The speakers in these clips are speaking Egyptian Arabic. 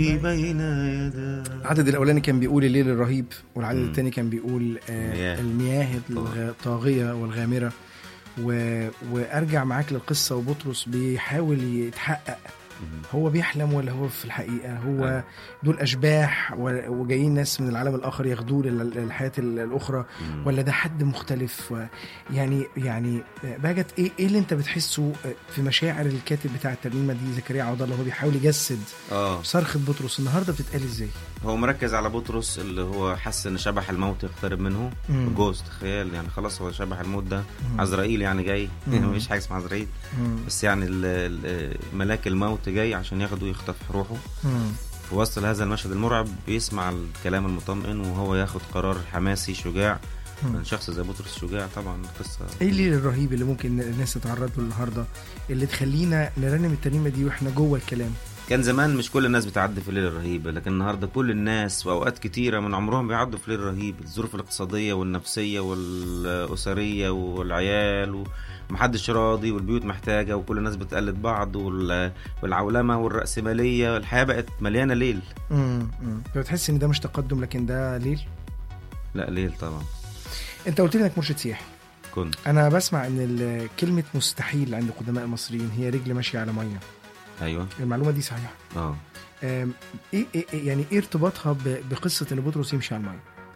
بين يدا العدد الاولاني كان بيقول الليل الرهيب والعدد مم. الثاني كان بيقول آه مياه. المياه الطاغيه والغامره و... وارجع معاك للقصه وبطرس بيحاول يتحقق هو بيحلم ولا هو في الحقيقه هو أيوة. دول اشباح و- وجايين ناس من العالم الاخر ياخدوه لل- للحياه ال- الاخرى مم. ولا ده حد مختلف و- يعني يعني باجت ايه ايه اللي انت بتحسه في مشاعر الكاتب بتاع الترنيمه دي زكريا عوض الله هو بيحاول يجسد اه صرخه بطرس النهارده بتتقال ازاي؟ هو مركز على بطرس اللي هو حس ان شبح الموت يقترب منه مم. جوست خيال يعني خلاص هو شبح الموت ده مم. عزرائيل يعني جاي مم. مفيش حاجه اسمها عزرائيل مم. بس يعني ال- ال- ملاك الموت جاي عشان ياخده يخطف روحه مم. في وسط هذا المشهد المرعب بيسمع الكلام المطمئن وهو ياخد قرار حماسي شجاع مم. من شخص زي بطرس شجاع طبعا قصه ايه الليل الرهيب اللي ممكن الناس تتعرض له النهارده اللي تخلينا نرنم الترنيمه دي واحنا جوه الكلام كان زمان مش كل الناس بتعدي في الليل الرهيب لكن النهارده كل الناس واوقات كتيره من عمرهم بيعدوا في الليل الرهيب الظروف الاقتصاديه والنفسيه والاسريه والعيال ومحدش راضي والبيوت محتاجه وكل الناس بتقلد بعض وال- والعولمه والراسماليه الحياه بقت مليانه ليل امم فبتحس ان ده مش تقدم لكن ده ليل لا ليل طبعا انت قلت لي انك مرشد سياحي كنت انا بسمع ان ال- كلمه مستحيل عند قدماء المصريين هي رجل ماشيه على ميه ايوه المعلومه دي صحيحه اه أم، ايه إيه إيه- يعني ايه ارتباطها ب- بقصه ان بطرس يمشي على الميه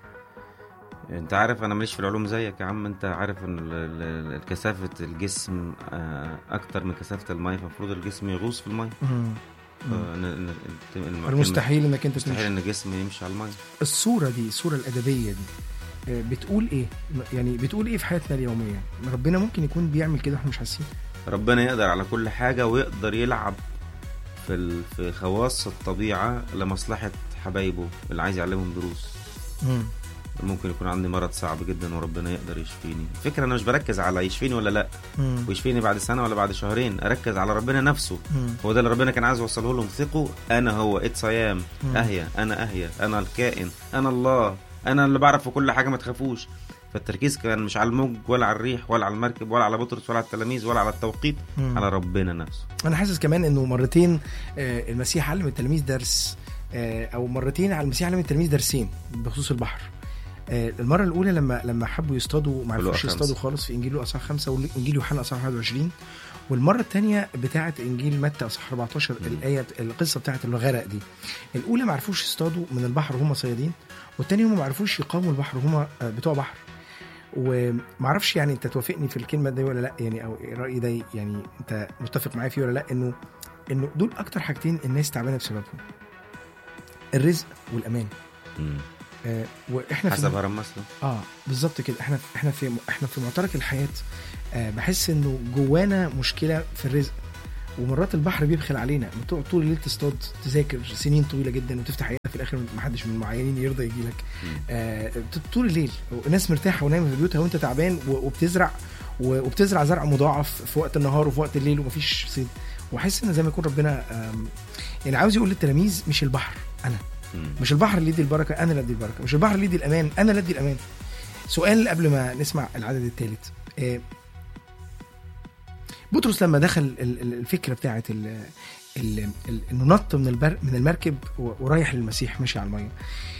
انت عارف انا ماليش في العلوم زيك يا عم انت عارف ان ال- ال- ال- كثافه الجسم آه، اكتر من كثافه الميه فالمفروض الجسم يغوص في الميه مم. آه، ن- ن- الت- المستحيل انك انت مستحيل تمشي ان الجسم يمشي على الميه الصوره دي الصوره الادبيه دي آه، بتقول ايه يعني بتقول ايه في حياتنا اليوميه ربنا ممكن يكون بيعمل كده واحنا مش حاسين ربنا يقدر على كل حاجه ويقدر يلعب في ال... في خواص الطبيعه لمصلحه حبايبه اللي عايز يعلمهم دروس مم. ممكن يكون عندي مرض صعب جدا وربنا يقدر يشفيني الفكره انا مش بركز على يشفيني ولا لا مم. ويشفيني بعد سنه ولا بعد شهرين اركز على ربنا نفسه مم. هو ده اللي ربنا كان عايز يوصله لهم ثقوا انا هو اتس ايام مم. اهيا انا اهيا انا الكائن انا الله انا اللي بعرف في كل حاجه ما تخافوش فالتركيز كان مش على الموج ولا على الريح ولا على المركب ولا على بطرس ولا على التلاميذ ولا على التوقيت مم. على ربنا نفسه انا حاسس كمان انه مرتين آه، المسيح علم التلاميذ درس آه، او مرتين على المسيح علم التلاميذ درسين بخصوص البحر آه، المره الاولى لما لما حبوا يصطادوا ما في لقا عرفوش خمسة. يصطادوا خالص في انجيل لوقا اصحاح 5 وانجيل يوحنا اصحاح 21 والمره الثانيه بتاعه انجيل متى اصحاح 14 مم. الايه القصه بتاعه الغرق دي الاولى ما عرفوش يصطادوا من البحر وهم صيادين والتاني هم ما عرفوش يقاوموا البحر وهم آه، بتوع بحر وما اعرفش يعني انت توافقني في الكلمه دي ولا لا يعني او الراي ده يعني انت متفق معايا فيه ولا لا انه انه دول اكتر حاجتين الناس تعبانه بسببهم الرزق والامان مم. آه واحنا في حسب هرم مسلم اه بالظبط كده احنا احنا في احنا في معترك الحياه آه بحس انه جوانا مشكله في الرزق ومرات البحر بيبخل علينا بتقعد طول الليل تصطاد تذاكر سنين طويله جدا وتفتح عيادة في الاخر ما حدش من المعينين يرضى يجي لك مم. آه طول الليل الناس مرتاحه ونايمه في بيوتها وانت تعبان و- وبتزرع و- وبتزرع زرع مضاعف في وقت النهار وفي وقت الليل ومفيش صيد واحس ان زي ما يكون ربنا آم، يعني عاوز يقول للتلاميذ مش البحر انا مم. مش البحر اللي يدي البركه انا اللي ادي البركه مش البحر اللي يدي الامان انا اللي ادي الامان سؤال قبل ما نسمع العدد الثالث آه، بطرس لما دخل ال- ال- الفكره بتاعت ال- ال- ال- انه نط من البر من المركب و- ورايح للمسيح ماشي على الميه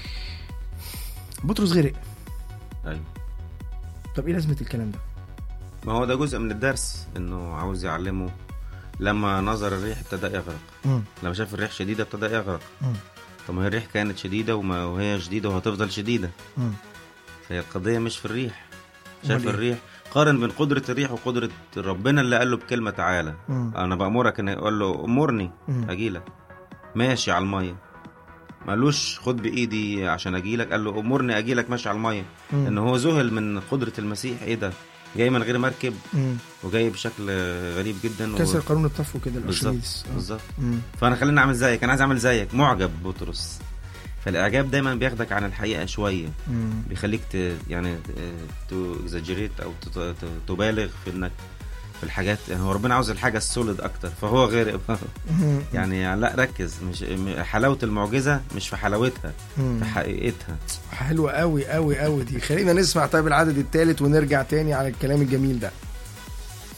بطرس غرق ايوه طب ايه لازمه الكلام ده ما هو ده جزء من الدرس انه عاوز يعلمه لما نظر الريح ابتدى يغرق مم. لما شاف الريح شديده ابتدى يغرق مم. طب ما هي الريح كانت شديده وما وهي شديده وهتفضل شديده مم. فهي القضيه مش في الريح أمال شاف إيه؟ الريح قارن بين قدره الريح وقدره ربنا اللي قال له بكلمه تعالى مم. انا بامرك ان يقول له امرني مم. اجيلك ماشي على الميه ما قالوش خد بايدي عشان اجيلك قال له امرني اجيلك ماشي على الميه مم. ان هو ذهل من قدره المسيح ايه ده جاي من غير مركب مم. وجاي بشكل غريب جدا كسر قانون الطفو كده بالظبط الارشميدس آه. بالظبط مم. فانا خليني اعمل زيك انا عايز اعمل زيك معجب بطرس فالاعجاب دايما بياخدك عن الحقيقه شويه مم. بيخليك ت... يعني تو اكزاجريت او ت... ت... تبالغ في انك في الحاجات يعني هو ربنا عاوز الحاجه السوليد اكتر فهو غير مم. يعني لا ركز مش م- حلاوه المعجزه مش في حلاوتها مم. في حقيقتها حلوة قوي قوي قوي دي خلينا نسمع طيب العدد الثالث ونرجع تاني على الكلام الجميل ده